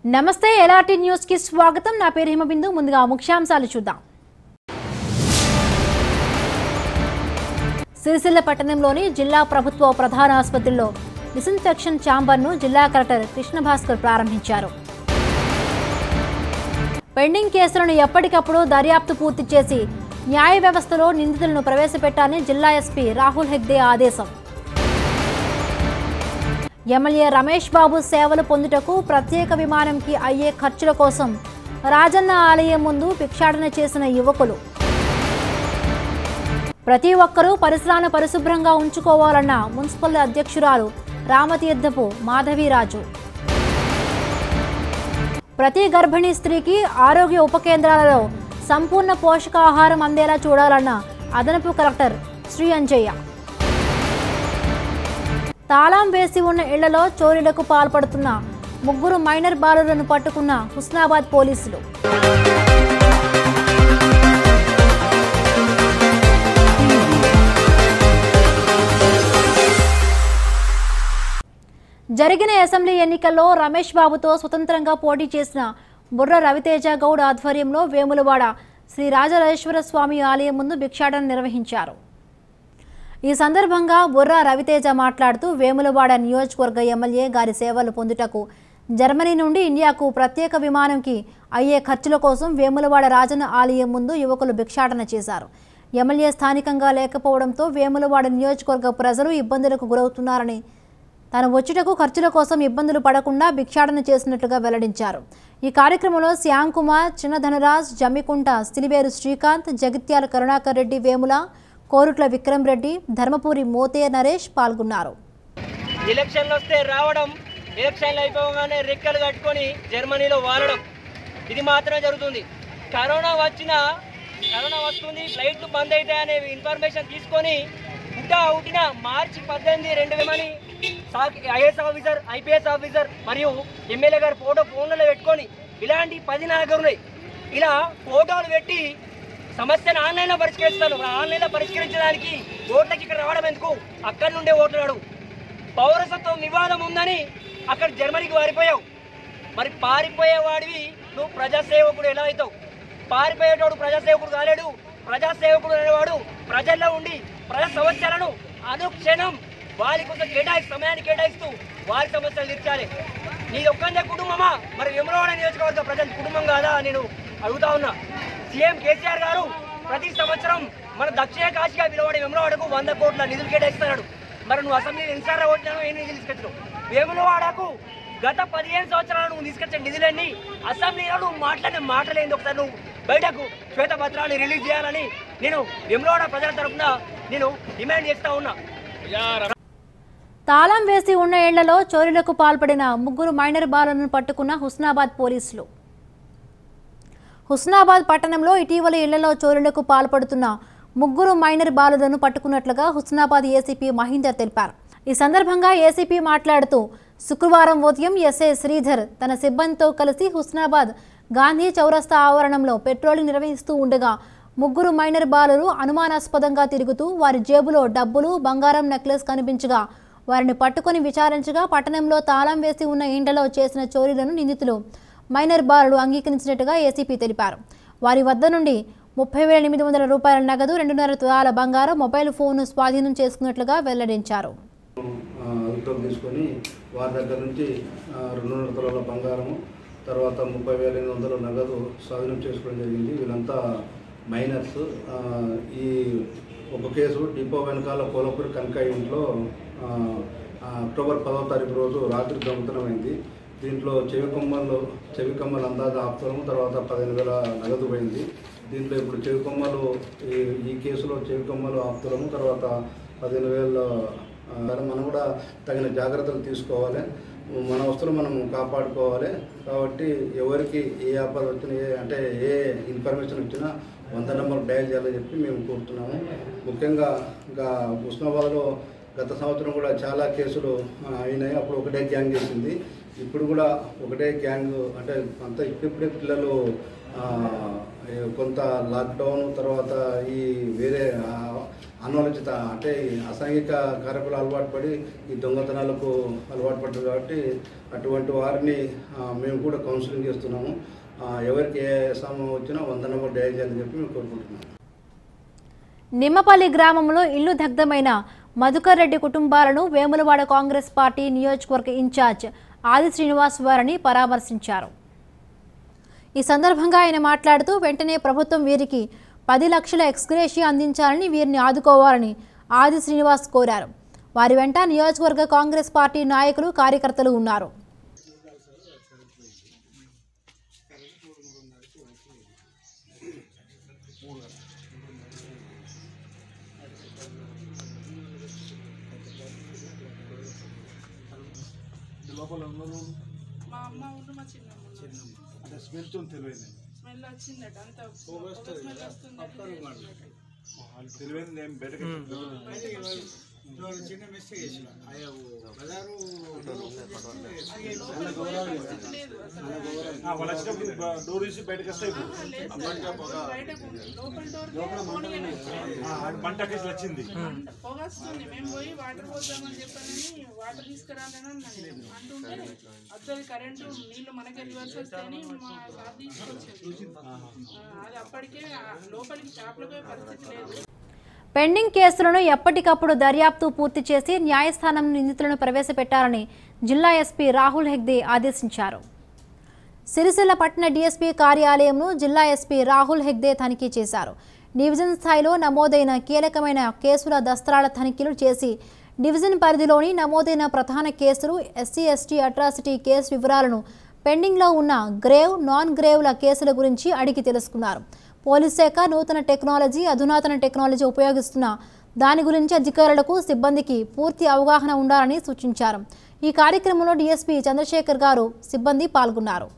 నమస్తే ఎలాంటి న్యూస్ కి స్వాగతం నా పేరు హిమబిందు ముందుగా ముఖ్యాంశాలు చూద్దాం సిరిసిల్ల పట్టణంలోని జిల్లా ప్రభుత్వ ప్రధాన ఆసుపత్రిలో డిస్ఇన్ఫెక్షన్ ఛాంబర్ను జిల్లా కలెక్టర్ కృష్ణ భాస్కర్ ప్రారంభించారు పెండింగ్ కేసులను ఎప్పటికప్పుడు దర్యాప్తు పూర్తి చేసి న్యాయ వ్యవస్థలో నిందితులను ప్రవేశపెట్టాలని జిల్లా ఎస్పీ రాహుల్ హెగ్డే ఆదేశం ఎమ్మెల్యే రమేష్ బాబు సేవలు పొందుటకు ప్రత్యేక విమానంకి అయ్యే ఖర్చుల కోసం రాజన్న ఆలయం ముందు భిక్షాటన చేసిన యువకులు ప్రతి ఒక్కరూ పరిసరాలను పరిశుభ్రంగా ఉంచుకోవాలన్న మున్సిపల్ అధ్యక్షురాలు రామతీర్థపు మాధవీరాజు ప్రతి గర్భిణీ స్త్రీకి ఆరోగ్య ఉప కేంద్రాలలో సంపూర్ణ పోషకాహారం అందేలా చూడాలన్న అదనపు కలెక్టర్ శ్రీ అంజయ్య తాళం వేసి ఉన్న ఇళ్లలో చోరీలకు పాల్పడుతున్న ముగ్గురు మైనర్ బాలులను పట్టుకున్న హుస్నాబాద్ పోలీసులు జరిగిన అసెంబ్లీ ఎన్నికల్లో రమేష్ బాబుతో స్వతంత్రంగా పోటీ చేసిన బుర్ర రవితేజ గౌడ్ ఆధ్వర్యంలో వేములవాడ శ్రీ రాజరాజేశ్వర స్వామి ఆలయం ముందు భిక్షాటన నిర్వహించారు ఈ సందర్భంగా బుర్ర రవితేజ మాట్లాడుతూ వేములవాడ నియోజకవర్గ ఎమ్మెల్యే గారి సేవలు పొందుటకు జర్మనీ నుండి ఇండియాకు ప్రత్యేక విమానంకి అయ్యే ఖర్చుల కోసం వేములవాడ రాజన్న ఆలయం ముందు యువకులు భిక్షాటన చేశారు ఎమ్మెల్యే స్థానికంగా లేకపోవడంతో వేములవాడ నియోజకవర్గ ప్రజలు ఇబ్బందులకు గురవుతున్నారని తాను వచ్చుటకు ఖర్చుల కోసం ఇబ్బందులు పడకుండా భిక్షాటన చేసినట్లుగా వెల్లడించారు ఈ కార్యక్రమంలో శ్యామ్ కుమార్ చిన్నధనరాజ్ జమ్మికుంట సిలివేరు శ్రీకాంత్ జగిత్యాల కరుణాకర్ రెడ్డి వేముల కోరుట్ల విక్రమ్ రెడ్డి ధర్మపురి మోతే నరేష్ పాల్గొన్నారు ఎలక్షన్లు వస్తే రావడం ఎలక్షన్లు అయిపోగానే రెక్కలు కట్టుకొని జర్మనీలో వాలడం ఇది మాత్రమే జరుగుతుంది కరోనా వచ్చిన కరోనా వస్తుంది ఫ్లైట్లు బంద్ అవుతాయనే ఇన్ఫర్మేషన్ తీసుకొని ఇంకా ఉట్టిన మార్చి పద్దెనిమిది రెండు వేలని ఐఏఎస్ ఆఫీసర్ ఐపీఎస్ ఆఫీసర్ మరియు ఎమ్మెల్యే గారు ఫోటో ఫోన్లలో పెట్టుకొని ఇలాంటి పది నా దగ్గర ఉన్నాయి ఇలా ఫోటోలు పెట్టి సమస్యను ఆన్లైన్లో పరిష్కరిస్తాను ఆన్లైన్లో పరిష్కరించడానికి ఓట్లకి ఇక్కడ రావడం ఎందుకు అక్కడి నుండే ఓట్లు అడుగు పౌరసత్వం వివాదం ఉందని అక్కడ జర్మనీకి పారిపోయావు మరి పారిపోయే వాడివి నువ్వు ప్రజాసేవకుడు ఎలా అవుతావు పారిపోయేటోడు ప్రజాసేవకుడు కాలేడు ప్రజాసేవకుడు అనేవాడు ప్రజల్లో ఉండి ప్రజా సమస్యలను అనుక్షణం వారి కోసం కేటాయి సమయాన్ని కేటాయిస్తూ వారి సమస్యలు తీర్చాలి నీది ఒక్కనే కుటుంబమా మరి విమలవాడ నియోజకవర్గ ప్రజల కుటుంబం కాదా అని నేను అడుగుతా ఉన్నా సీఎం కేసీఆర్ గారు ప్రతి సంవత్సరం మన దక్షిణ కాశీగా పిలువడే విమలవాడకు వంద కోట్ల నిధులు కేటాయిస్తున్నాడు మరి నువ్వు అసెంబ్లీ ఎన్నిసార్లు ఓట్లను ఎన్ని నిధులు తీసుకొచ్చావు వేములవాడకు గత పదిహేను సంవత్సరాలు నువ్వు తీసుకొచ్చిన నిధులన్నీ అసెంబ్లీలో నువ్వు మాట్లాడిన మాటలేంది ఒకసారి నువ్వు బయటకు శ్వేతపత్రాన్ని రిలీజ్ చేయాలని నేను విమలవాడ ప్రజల తరఫున నేను డిమాండ్ చేస్తా ఉన్నా తాళం వేసి ఉన్న ఇళ్లలో చోరీలకు పాల్పడిన ముగ్గురు మైనర్ బాలులను పట్టుకున్న హుస్నాబాద్ పోలీసులు హుస్నాబాద్ పట్టణంలో ఇటీవల ఇళ్లలో చోరీలకు పాల్పడుతున్న ముగ్గురు మైనర్ బాలులను పట్టుకున్నట్లుగా హుస్నాబాద్ ఏసీపీ మహీందర్ తెలిపారు ఈ సందర్భంగా ఏసీపీ మాట్లాడుతూ శుక్రవారం ఉదయం ఎస్ఐ శ్రీధర్ తన సిబ్బందితో కలిసి హుస్నాబాద్ గాంధీ చౌరస్తా ఆవరణంలో పెట్రోలింగ్ నిర్వహిస్తూ ఉండగా ముగ్గురు మైనర్ బాలురు అనుమానాస్పదంగా తిరుగుతూ వారి జేబులో డబ్బులు బంగారం నెక్లెస్ కనిపించగా వారిని పట్టుకొని విచారించగా పట్టణంలో తాళం వేసి ఉన్న ఇండ్లలో చేసిన చోరీలను నిందితులు మైనర్ బాలుడు అంగీకరించినట్టుగా ఏసీపీ తెలిపారు వారి వద్ద నుండి ముప్పై వేల ఎనిమిది వందల రూపాయల నగదు రెండున్నర తులాల బంగారం మొబైల్ ఫోన్ను స్వాధీనం చేసుకున్నట్లుగా వెల్లడించారు ఆ, అదుపులోకి తీసుకొని వారి దగ్గర నుంచి ఆ, రెండున్నర తులాల బంగారము తర్వాత ముప్పై వేల ఎనిమిది వందల నగదు స్వాధీనం చేసుకోవడం జరిగింది వీళ్ళంతా మైనర్స్ ఆ, ఈ ఒక కేసు డిపో వెనకాల కోలపూరి కనకాయ ఇంట్లో ఆ, ఆ, అక్టోబర్ పదవ తారీఖు రోజు రాత్రి దొంగతనమైంది దీంట్లో చెవి కొమ్మలు చెవి కొమ్మలు అందాజ ఆపుతాము తర్వాత పదిహేను వేల నగదు పోయింది దీంట్లో ఇప్పుడు చెవి కొమ్మలు ఈ ఈ కేసులో చెవి కొమ్మలు ఆపుతాము తర్వాత పదిహేను వేల ఆ, మనం కూడా తగిన జాగ్రత్తలు తీసుకోవాలి మన వస్తువులు మనం కాపాడుకోవాలి కాబట్టి ఎవరికి ఏ ఆపద వచ్చినా ఏ అంటే ఏ ఇన్ఫర్మేషన్ వచ్చినా వంద నెంబర్ డయల్ చేయాలని చెప్పి మేము కోరుతున్నాము ముఖ్యంగా ఇంకా ఉస్మాబాద్లో గత సంవత్సరం కూడా చాలా కేసులు ఆ, అయినాయి అప్పుడు ఒకటే గ్యాంగ్ చేసింది ఇప్పుడు కూడా ఒకటే గ్యాంగ్ అంటే అంతా ఇప్పుడిప్పుడే పిల్లలు ఆ, ఏ కొంత లాక్డౌన్ తర్వాత ఈ వేరే ఆ, అనాలోచిత అంటే ఈ అసాంఘిక కార్యక్రమాలు అలవాటు పడి ఈ దొంగతనాలకు అలవాటు పడ్డారు కాబట్టి అటువంటి వారిని ఆ, మేము కూడా కౌన్సిలింగ్ చేస్తున్నాము ఆ, ఎవరికి ఏ సమయం వచ్చినా వంద నెంబర్ డయల్ చేయాలని చెప్పి మేము కోరుకుంటున్నాం నిమ్మపల్లి గ్రామంలో ఇల్లు దగ్ధమైన మధుకర్ రెడ్డి కుటుంబాలను వేములవాడ కాంగ్రెస్ పార్టీ నియోజకవర్గ ఇన్ఛార్జ్ ఆది శ్రీనివాస్ వారిని పరామర్శించారు ఈ సందర్భంగా ఆయన మాట్లాడుతూ వెంటనే ప్రభుత్వం వీరికి పది లక్షల ఎక్స్గ్రేషియా అందించాలని వీరిని ఆదుకోవాలని ఆది శ్రీనివాస్ కోరారు వారి వెంట నియోజకవర్గ కాంగ్రెస్ పార్టీ నాయకులు కార్యకర్తలు ఉన్నారు మా అమ్మ ఉండు మా చిన్నమ్మ అంటే స్మెల్తో తెలియదు స్మెల్ వచ్చిందట అంత స్మెల్ వస్తుందట తెలియదు ఏం బయటకు చిన్న మిస్టేక్ చేసిన ఆయా బజారు లేదు అసలు వాళ్ళు వచ్చినప్పుడు డోర్ తీసి బయటకు వస్తాయి బయటకు లోపల డోర్ పోనీయలే. పంట కేసులు వచ్చింది పొగ వస్తుంది మేము పోయి వాటర్ పోద్దామని చెప్పానని వాటర్ తీసుకురాలని అన్నాను నేను. అంటుంటే అద్దరి కరెంటు నీళ్లు మనకే రివర్స్ వస్తాయని మా సార్ తీసుకొచ్చారు ఆ, అది అప్పటికే ఆ లోపలికి షాప్లో పోయే పరిస్థితి లేదు పెండింగ్ కేసులను ఎప్పటికప్పుడు దర్యాప్తు పూర్తి చేసి న్యాయస్థానం నిందితులను ప్రవేశపెట్టాలని జిల్లా ఎస్పీ రాహుల్ హెగ్దే ఆదేశించారు సిరిసిల్ల పట్టణ డీఎస్పీ కార్యాలయంను జిల్లా ఎస్పీ రాహుల్ హెగ్దే తనిఖీ చేశారు డివిజన్ స్థాయిలో నమోదైన కీలకమైన కేసుల దస్త్రాల తనిఖీలు చేసి డివిజన్ పరిధిలోని నమోదైన ప్రధాన కేసులు ఎస్సీ ఎస్టీ అట్రాసిటీ కేసు వివరాలను పెండింగ్లో ఉన్న గ్రేవ్ నాన్ గ్రేవ్ల కేసుల గురించి అడిగి తెలుసుకున్నారు పోలీస్ శాఖ నూతన టెక్నాలజీ అధునాతన టెక్నాలజీ ఉపయోగిస్తున్న దాని గురించి అధికారులకు సిబ్బందికి పూర్తి అవగాహన ఉండాలని సూచించారు ఈ కార్యక్రమంలో డీఎస్పీ చంద్రశేఖర్ గారు సిబ్బంది పాల్గొన్నారు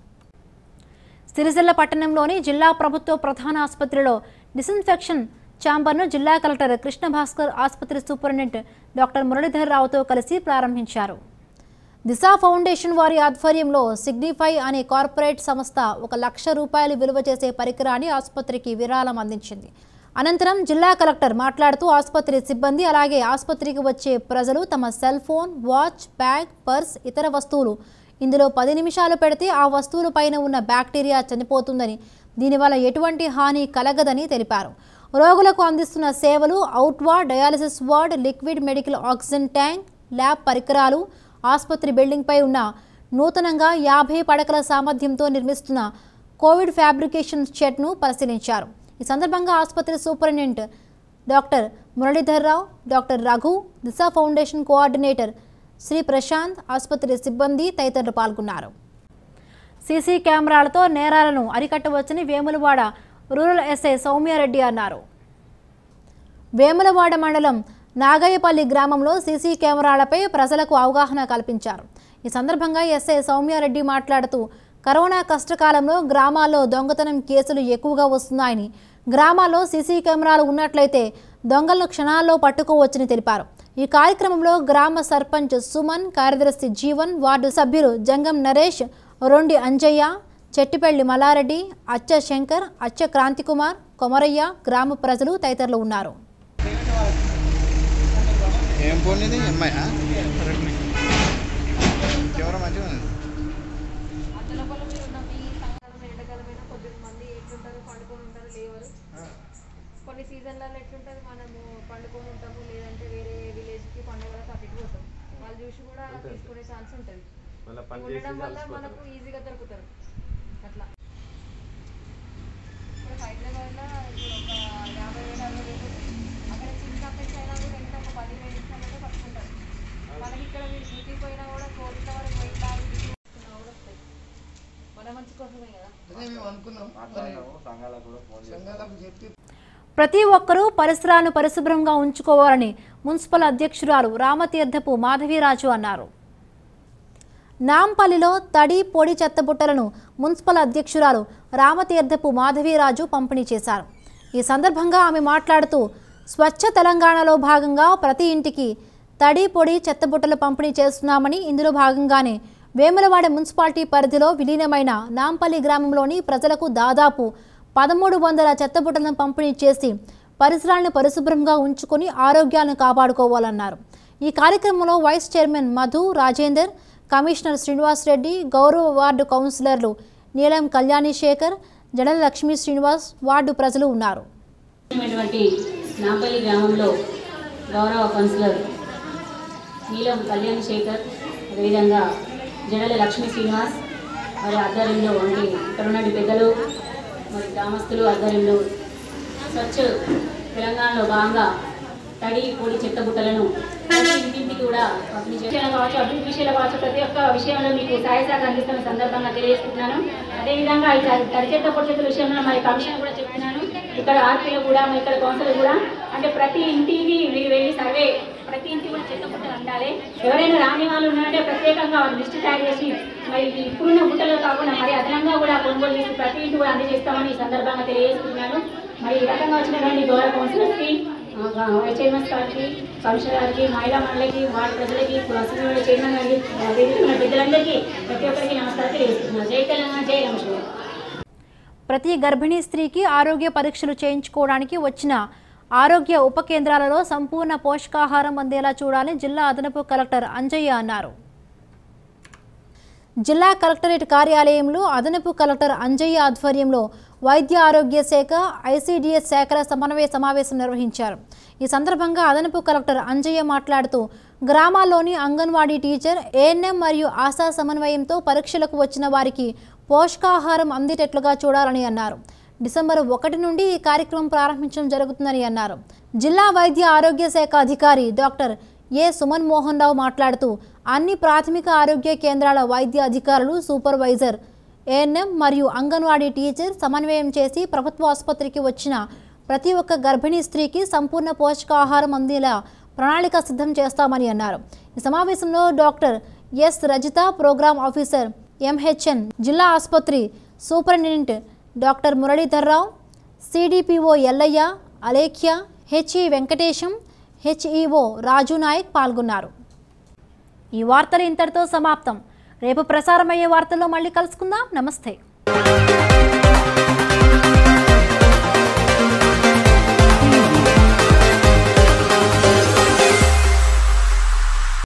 సిరిసిల్ల పట్టణంలోని జిల్లా ప్రభుత్వ ప్రధాన ఆసుపత్రిలో డిస్ఇన్ఫెక్షన్ ఛాంబర్ను జిల్లా కలెక్టర్ కృష్ణ భాస్కర్ ఆసుపత్రి సూపరింటెండెంట్ డాక్టర్ మురళీధర్ రావుతో కలిసి ప్రారంభించారు దిశ ఫౌండేషన్ వారి ఆధ్వర్యంలో సిగ్నిఫై అనే కార్పొరేట్ సంస్థ ఒక లక్ష రూపాయలు విలువ చేసే పరికరాన్ని ఆసుపత్రికి విరాళం అందించింది అనంతరం జిల్లా కలెక్టర్ మాట్లాడుతూ ఆసుపత్రి సిబ్బంది అలాగే ఆసుపత్రికి వచ్చే ప్రజలు తమ cell phone watch bag purse ఇతర వస్తువులు ఇందులో పది నిమిషాలు పెడితే ఆ వస్తువుల పైన ఉన్న బ్యాక్టీరియా చనిపోతుందని దీనివల్ల ఎటువంటి హాని కలగదని తెలిపారు రోగులకు అందిస్తున్న సేవలు అవుట్వా dialysis ward liquid medical oxygen tank lab పరికరాలు ఆసుపత్రి బిల్డింగ్పై ఉన్న నూతనంగా యాభై పడకల సామర్థ్యంతో నిర్మిస్తున్న కోవిడ్ ఫ్యాబ్రికేషన్ షెడ్ను పరిశీలించారు ఈ సందర్భంగా ఆసుపత్రి superintendent doctor Muralidhar Rao doctor Raghu Disha foundation coordinator Shri Prashanth ఆసుపత్రి సిబ్బంది తదితరులు పాల్గొన్నారు సీసీ కెమెరాలతో నేరాలను అరికట్టవచ్చని వేములవాడ రూరల్ ఎస్ఐ సౌమ్యారెడ్డి అన్నారు వేములవాడ మండలం నాగయ్యపల్లి గ్రామంలో సీసీ కెమెరాలపై ప్రజలకు అవగాహన కల్పించారు ఈ సందర్భంగా ఎస్ఐ సౌమ్యారెడ్డి మాట్లాడుతూ కరోనా కష్టకాలంలో గ్రామాల్లో దొంగతనం కేసులు ఎక్కువగా వస్తున్నాయని గ్రామాల్లో సీసీ కెమెరాలు ఉన్నట్లయితే దొంగలను క్షణాల్లో పట్టుకోవచ్చని తెలిపారు ఈ కార్యక్రమంలో గ్రామ సర్పంచ్ సుమన్ కార్యదర్శి జీవన్ వార్డు సభ్యులు జంగం నరేష్ రొండి అంజయ్య చెట్టిపల్లి మల్లారెడ్డి అచ్చ శంకర్ అచ్చ క్రాంతికుమార్ కొమరయ్య గ్రామ ప్రజలు తదితరులు ఉన్నారు ఏం ఫోన్ ఇది ఎంఐ కెమెరా మంచిగా ఉంది కొన్ని సీజన్లలో ఎట్లుంటుంది మనము పండుకొని ఉంటాము లేదంటే వేరే విలేజ్కి పండుగలకు అటు ఇటు పోతాం వాళ్ళు చూసి కూడా తీసుకునే ఛాన్స్ ఉంటుంది ఉండడం వల్ల మనకు ఈజీగా దొరుకుతారు అట్లా ఇప్పుడు హైదరాబాద్లో ఇప్పుడు ఒక యాభై వేల అరవై వేలు అక్కడ చిన్న పెట్టి అయినా కూడా ఎంత ఒక పదిహేను నిమిషాలలో పట్టుకుంటారు మనకి ఇక్కడ సిటీ పోయినా కూడా కోట్ల వరకు పోయినా కూడా వస్తాయి మన మంచి కోసమే కదా ప్రతి ఒక్కరూ పరిసరాలను పరిశుభ్రంగా ఉంచుకోవాలని మున్సిపల్ అధ్యక్షురాలు రామతీర్థపు మాధవీరాజు అన్నారు నాంపల్లిలో తడి పొడి చెత్తబుట్టలను మున్సిపల్ అధ్యక్షురాలు రామతీర్థపు మాధవీరాజు పంపిణీ చేశారు ఈ సందర్భంగా ఆమె మాట్లాడుతూ స్వచ్ఛ తెలంగాణలో భాగంగా ప్రతి ఇంటికి తడి పొడి చెత్తబుట్టలు పంపిణీ చేస్తున్నామని ఇందులో భాగంగానే వేములవాడ మున్సిపాలిటీ పరిధిలో విలీనమైన నాంపల్లి గ్రామంలోని ప్రజలకు దాదాపు పదమూడు వందల చెత్తబుట్టలను పంపిణీ చేసి పరిసరాలను పరిశుభ్రంగా ఉంచుకొని ఆరోగ్యాలను కాపాడుకోవాలన్నారు ఈ కార్యక్రమంలో vice chairman Madhu Rajender commissioner Srinivas Reddy గౌరవ వార్డు కౌన్సిలర్లు నీలం కళ్యాణి శేఖర్ జడల లక్ష్మీ శ్రీనివాస్ వార్డు ప్రజలు ఉన్నారు ఉన్నటువంటి నాంపల్లి గ్రామంలో గౌరవ కౌన్సిలర్ నీలం కళ్యాణ్ శేఖర్ అదేవిధంగా జడల లక్ష్మీ శ్రీనివాస్ వారి ఆధ్వర్యంలో వంటి ఇక్కడ ఉన్నటువంటి పెద్దలు మరి గ్రామస్తులు ఆధ్వర్యంలో స్వచ్ఛ తెలంగాణలో భాగంగా తడి పొడి చెత్త బుట్టలను ప్రతి ఇంటింటికి కూడా పంపిణీ చేయడం కావచ్చు అభివృద్ధి విషయాలు కావచ్చు ప్రతి ఒక్క విషయంలో మీకు సహాయ సహకారం అందిస్తున్న సందర్భంగా తెలియజేస్తున్నాను అదేవిధంగా ఈ తడి తడి చెత్త పొడి చెత్త విషయంలో మరి కమిషన్ కూడా చెప్తున్నాను ఇక్కడ ఆర్పీలో కూడా మరి ఇక్కడ కౌన్సిలర్ కూడా అంటే ప్రతి ఇంటికి మీరు వెళ్ళి సర్వే ప్రతి ఇంటికి కూడా చెత్త బుట్టలు ఉండాలి ఎవరైనా రాని వాళ్ళు ఉన్నారంటే ప్రత్యేకంగా వాళ్ళు లిస్ట్ తయారు చేసి మరి ఇప్పుడున్న బుట్టలు కాకుండా మరి అదనంగా కూడా కొనుగోలు చేసి ప్రతి ఇంటి కూడా అందజేస్తామని ఈ సందర్భంగా తెలియజేస్తున్నాను మరి ఈ రకంగా వచ్చినటువంటి గౌరవ కౌన్సిలర్స్కి ఆ, వైస్ చైర్మన్స్ గారికి కమిషనర్ గారికి మహిళా మండలికి వార్డు ప్రజలకి అసెంబ్లీ చైర్మన్ గారికి వేదిక ఉన్న పెద్దలందరికీ ప్రతి ఒక్కరికి నమస్కారం తెలియజేస్తున్నాను జై తెలంగాణ జై రమేశ్వర ప్రతి గర్భిణీ స్త్రీకి ఆరోగ్య పరీక్షలు చేయించుకోవడానికి వచ్చిన ఆరోగ్య ఉప కేంద్రాలలో సంపూర్ణ పోషకాహారం అందేలా చూడాలని జిల్లా అదనపు కలెక్టర్ అంజయ్య అన్నారు జిల్లా కలెక్టరేట్ కార్యాలయంలో అదనపు కలెక్టర్ అంజయ్య ఆధ్వర్యంలో వైద్య ఆరోగ్య శాఖ ఐసీడీఎస్ శాఖల సమన్వయ సమావేశం నిర్వహించారు ఈ సందర్భంగా అదనపు కలెక్టర్ అంజయ్య మాట్లాడుతూ గ్రామాల్లోని అంగన్వాడీ టీచర్ ఏఎన్ఎం మరియు ఆశా సమన్వయంతో పరీక్షలకు వచ్చిన వారికి పోషకాహారం అందేటట్లుగా చూడాలని అన్నారు డిసెంబర్ ఒకటి నుండి ఈ కార్యక్రమం ప్రారంభించడం జరుగుతుందని అన్నారు జిల్లా వైద్య ఆరోగ్య శాఖ అధికారి డాక్టర్ ఏ సుమన్ మోహన్ రావు మాట్లాడుతూ అన్ని ప్రాథమిక ఆరోగ్య కేంద్రాల వైద్య అధికారులు సూపర్వైజర్ ఏఎన్ఎం మరియు అంగన్వాడీ టీచర్ సమన్వయం చేసి ప్రభుత్వ ఆసుపత్రికి వచ్చిన ప్రతి ఒక్క గర్భిణీ స్త్రీకి సంపూర్ణ పోషకాహారం అందేలా ప్రణాళిక సిద్ధం చేస్తామని అన్నారు ఈ సమావేశంలో doctor S Rajitha program officer MHN జిల్లా ఆసుపత్రి superintendent doctor Muralidharrao CDPO Yellaiah Alekhya HE Venkatesham HEO Raju Nayak పాల్గొన్నారు ఈ వార్తలు ఇంతటితో సమాప్తం రేపు ప్రసారమయ్యే వార్తల్లో మళ్ళీ కలుసుకుందాం నమస్తే